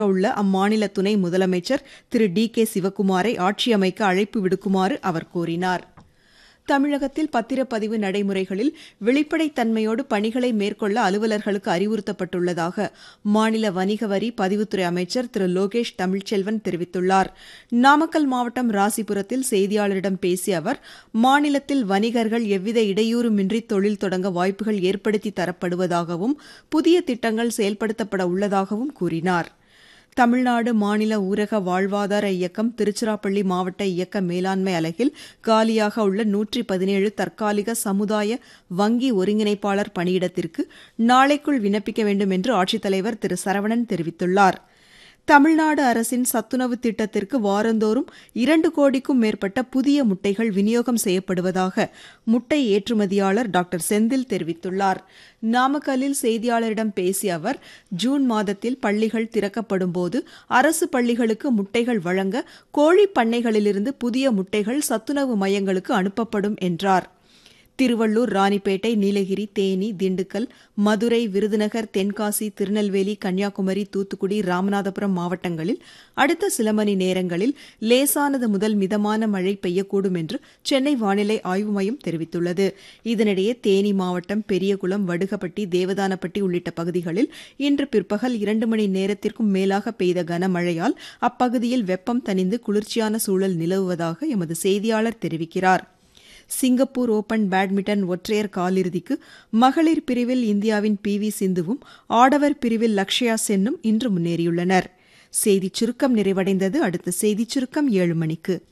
உள்ள அம்மாநில துணை முதலமைச்சர் திரு டி கே சிவக்குமாரை ஆட்சியமைக்க அழைப்பு விடுக்குமாறு அவர் கோரினார் தமிழகத்தில் பத்திரப்பதிவு நடைமுறைகளில் வெளிப்படைத்தன்மையோடு பணிகளை மேற்கொள்ள அலுவலர்களுக்கு அறிவுறுத்தப்பட்டுள்ளதாக மாநில வணிக வரி பதிவுத்துறை அமைச்சர் திரு லோகேஷ் தமிழ்ச்செல்வன் தெரிவித்துள்ளார் நாமக்கல் மாவட்டம் ராசிபுரத்தில் செய்தியாளரிடம் பேசிய அவர் மாநிலத்தில் வணிகர்கள் எவ்வித இடையூறுமின்றி தொழில் தொடங்க வாய்ப்புகள் ஏற்படுத்தி தரப்படுவதாகவும் புதிய திட்டங்கள் செயல்படுத்தப்பட உள்ளதாகவும் கூறினார் தமிழ்நாடு மாநில ஊரக வாழ்வாதார இயக்கம் திருச்சிராப்பள்ளி மாவட்ட இயக்க மேலாண்மை அலகில் காலியாக உள்ள நூற்றி பதினேழு தற்காலிக சமுதாய வங்கி ஒருங்கிணைப்பாளர் பணியிடத்திற்கு நாளைக்குள் விண்ணப்பிக்க வேண்டும் என்று ஆட்சித்தலைவர் திரு சரவணன் தெரிவித்துள்ளார் தமிழ்நாடு அரசின் சத்துணவு திட்டத்திற்கு வாரந்தோறும் இரண்டு கோடிக்கும் மேற்பட்ட புதிய முட்டைகள் விநியோகம் செய்யப்படுவதாக முட்டை ஏற்றுமதியாளர் டாக்டர் செந்தில் தெரிவித்துள்ளார் நாமக்கல்லில் செய்தியாளரிடம் பேசிய அவர் ஜூன் மாதத்தில் பள்ளிகள் திறக்கப்படும்போது அரசு பள்ளிகளுக்கு முட்டைகள் வழங்க கோழி பண்ணைகளிலிருந்து புதிய முட்டைகள் சத்துணவு மையங்களுக்கு அனுப்பப்படும் என்றார் திருவள்ளூர் ராணிப்பேட்டை நீலகிரி தேனி திண்டுக்கல் மதுரை விருதுநகர் தென்காசி திருநெல்வேலி கன்னியாகுமரி தூத்துக்குடி ராமநாதபுரம் மாவட்டங்களில் அடுத்த சில மணி நேரங்களில் லேசானது முதல் மிதமான மழை பெய்யக்கூடும் என்று சென்னை வானிலை ஆய்வு மையம் தெரிவித்துள்ளது இதனிடையே தேனி மாவட்டம் பெரியகுளம் வடுகப்பட்டி தேவதானப்பட்டி உள்ளிட்ட பகுதிகளில் இன்று பிற்பகல் இரண்டு மணி நேரத்திற்கும் மேலாக பெய்த கனமழையால் அப்பகுதியில் வெப்பம் தணிந்து குளிர்ச்சியான சூழல் நிலவுவதாக எமது செய்தியாளர் தெரிவிக்கிறார் சிங்கப்பூர் ஓபன் பேட்மிண்டன் ஒற்றையர் காலிறுதிக்கு மகளிர் பிரிவில் இந்தியாவின் பி வி சிந்துவும் ஆடவர் பிரிவில் லக்ஷயா சென்னும் இன்று முன்னேறியுள்ளனர் செய்திச் சுருக்கம் நிறைவடைந்தது அடுத்த செய்திச் சுருக்கம் ஏழு மணிக்கு